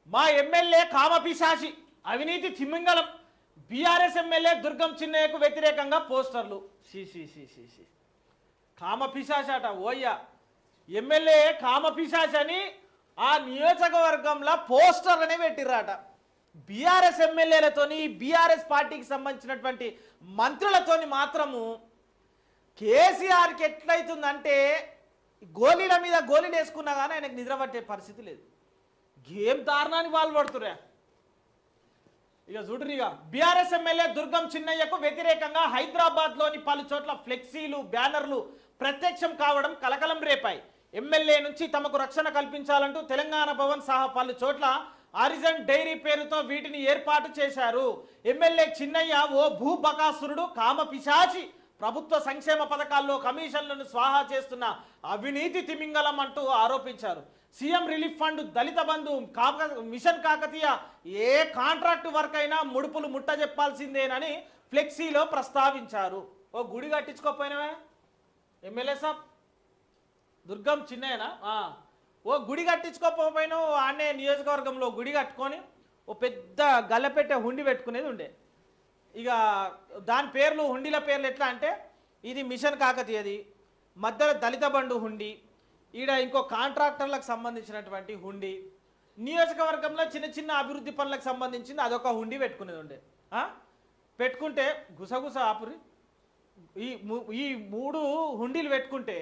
మా ఎమ్మెల్యే కామపిశాసి అవినీతి తిమ్మింగళం BRS MLA దుర్గం చిన్నయ్యకు వ్యతిరేకంగా పోస్టర్లు సి సి సి సి సి కామపిశాసి అట ఓయ్య ఎమ్మెల్యే కామపిశాసి అని ఆ నియోజకవర్గంలో పోస్టర్ అనే పెట్టిర్రట బీఆర్ఎస్ ఎమ్మెల్యేలతోని బీఆర్ఎస్ పార్టీకి సంబంధించినటువంటి మంత్రులతోని మాత్రము కేసీఆర్కి ఎట్లయితుందంటే గోళీల మీద గోళీలు వేసుకున్నా కానీ ఆయనకు నిద్ర పట్టే పరిస్థితి లేదు ఏం దారుణానికి పాల్పడుతురా ఇక చూడరు ఇక బీఆర్ఎస్ ఎమ్మెల్యే దుర్గం చిన్నయ్యకు వ్యతిరేకంగా హైదరాబాద్లోని పలు చోట్ల ఫ్లెక్సీలు బ్యానర్లు ప్రత్యక్షం కావడం కలకలం రేపాయి ఎమ్మెల్యే నుంచి తమకు రక్షణ కల్పించాలంటూ తెలంగాణ భవన్ సహా పలు చోట్ల ఆరిజన్ డైరీ పేరుతో వీటిని ఏర్పాటు చేశారు ఎమ్మెల్యే చిన్నయ్య ఓ భూబకాసురుడు కామ పిశాచి ప్రభుత్వ సంక్షేమ పథకాల్లో కమిషన్లను స్వాహా చేస్తున్న అవినీతి తిమింగలం అంటూ ఆరోపించారు CM relief fund Dalit Bandhu కాక మిషన్ కాకతీయ ఏ కాంట్రాక్ట్ వర్క్ అయినా ముడుపులు ముట్ట చెప్పాల్సిందేనని ఫ్లెక్సీలో ప్రస్తావించారు ఓ గుడి కట్టించుకోపోయినవే ఎమ్మెల్యే సాబ్ దుర్గం చిన్నయ్యనా ఆ. ఓ గుడి కట్టించుకోకపోయినా ఆనే నియోజకవర్గంలో గుడి కట్టుకొని ఓ పెద్ద గల్లపెట్టే హుండి పెట్టుకునేది ఉండే ఇక దాని పేర్లు హుండీల పేర్లు ఎట్లా అంటే ఇది మిషన్ కాకతీయది మధ్యలో దళిత బంధు హుండి ఈడ ఇంకో కాంట్రాక్టర్లకు సంబంధించినటువంటి హుండి నియోజకవర్గంలో చిన్న చిన్న అభివృద్ధి పనులకు సంబంధించింది అదొక హుండి పెట్టుకునేది ఉండే ఆ? పెట్టుకుంటే గుసగుస ఆపురి ఈ ము- ఈ మూడు హుండీలు పెట్టుకుంటే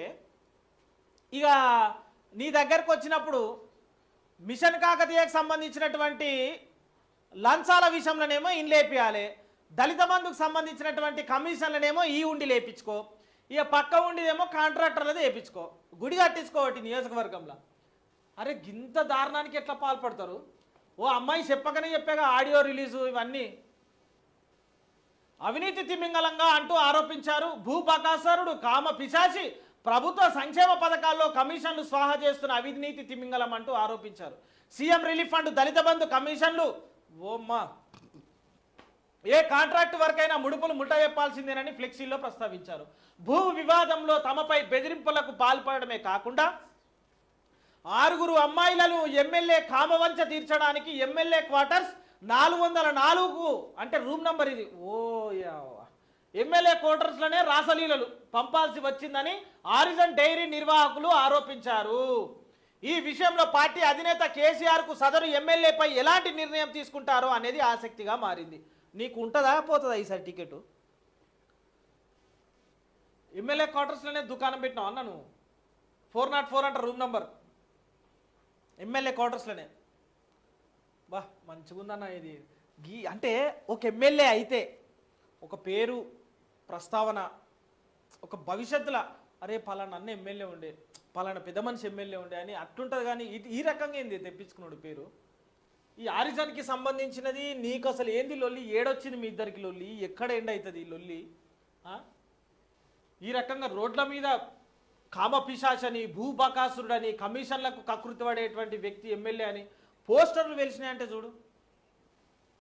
ఇక నీ దగ్గరకు వచ్చినప్పుడు మిషన్ కాకతీయకు సంబంధించినటువంటి లంచాల విషయంలోనేమో ఇన్ లేపియాలి దళిత బంధుకు సంబంధించినటువంటి కమిషన్లనేమో ఈ ఉండి లేపించుకో ఇక పక్క ఉండిదేమో కాంట్రాక్టర్లది వేయించుకో గుడి కట్టించుకోవటి నియోజకవర్గంలో అరే గింత దారుణానికి ఎట్లా పాల్పడతారు ఓ అమ్మాయి చెప్పకనే చెప్పాక ఆడియో రిలీజు ఇవన్నీ అవినీతి తిమింగలంగా అంటూ ఆరోపించారు భూపకాసరుడు కామ పిశాచి ప్రభుత్వ సంక్షేమ పథకాల్లో కమిషన్లు స్వాహా చేస్తున్న అవినీతి తిమింగలం అంటూ ఆరోపించారు CM relief fund Dalit Bandhu కమిషన్లు ఓమ్మా ఏ కాంట్రాక్ట్ వర్క్ అయినా ముడుపులు ముట్ట చెప్పాల్సిందేనని ఫ్లెక్సీలో ప్రస్తావించారు భూ వివాదంలో తమపై బెదిరింపులకు పాల్పడమే కాకుండా ఆరుగురు అమ్మాయిలను ఎమ్మెల్యే కామవంచ తీర్చడానికి ఎమ్మెల్యే క్వార్టర్స్ నాలుగు వందల నాలుగు అంటే రూమ్ నంబర్ ఇది ఓ యావా. ఎమ్మెల్యే క్వార్టర్స్లోనే రాసలీలలు పంపాల్సి వచ్చిందని ఆరిజన్ డైరీ నిర్వాహకులు ఆరోపించారు ఈ విషయంలో పార్టీ అధినేత కేసీఆర్కు సదరు ఎమ్మెల్యేపై ఎలాంటి నిర్ణయం తీసుకుంటారో అనేది ఆసక్తిగా మారింది నీకు ఉంటుందా పోతుందా ఈ సర్టిఫికెట్ ఎమ్మెల్యే క్వార్టర్స్లోనే దుకాణం పెట్టినావు అన్న నువ్వు ఫోర్ నాట్ ఫోర్ అంట రూమ్ నంబర్ ఎమ్మెల్యే క్వార్టర్స్లోనే బా మంచిగుందన్న ఇది గీ అంటే ఒక ఎమ్మెల్యే అయితే ఒక పేరు ప్రస్తావన ఒక భవిష్యత్తులో అరే పలానా అన్న ఎమ్మెల్యే ఉండే పలానా పెద్ద మనిషి ఎమ్మెల్యే ఉండే అని అట్లుంటుంది కానీ ఇది ఈ రకంగా ఏంది తెప్పించుకున్నాడు పేరు ఈ ఆరిజన్కి సంబంధించినది నీకు అసలు ఏంది లొల్లి ఏడొచ్చింది మీ ఇద్దరికి లొల్లి ఎక్కడ ఎండ్ అవుతుంది ఈ లొల్లి ఆ? ఈ రకంగా రోడ్ల మీద కామపిశాచని భూబకాసురుడని కమిషన్లకు కకృతి పడేటువంటి వ్యక్తి ఎమ్మెల్యే అని పోస్టర్లు వెలిసినాయంటే చూడు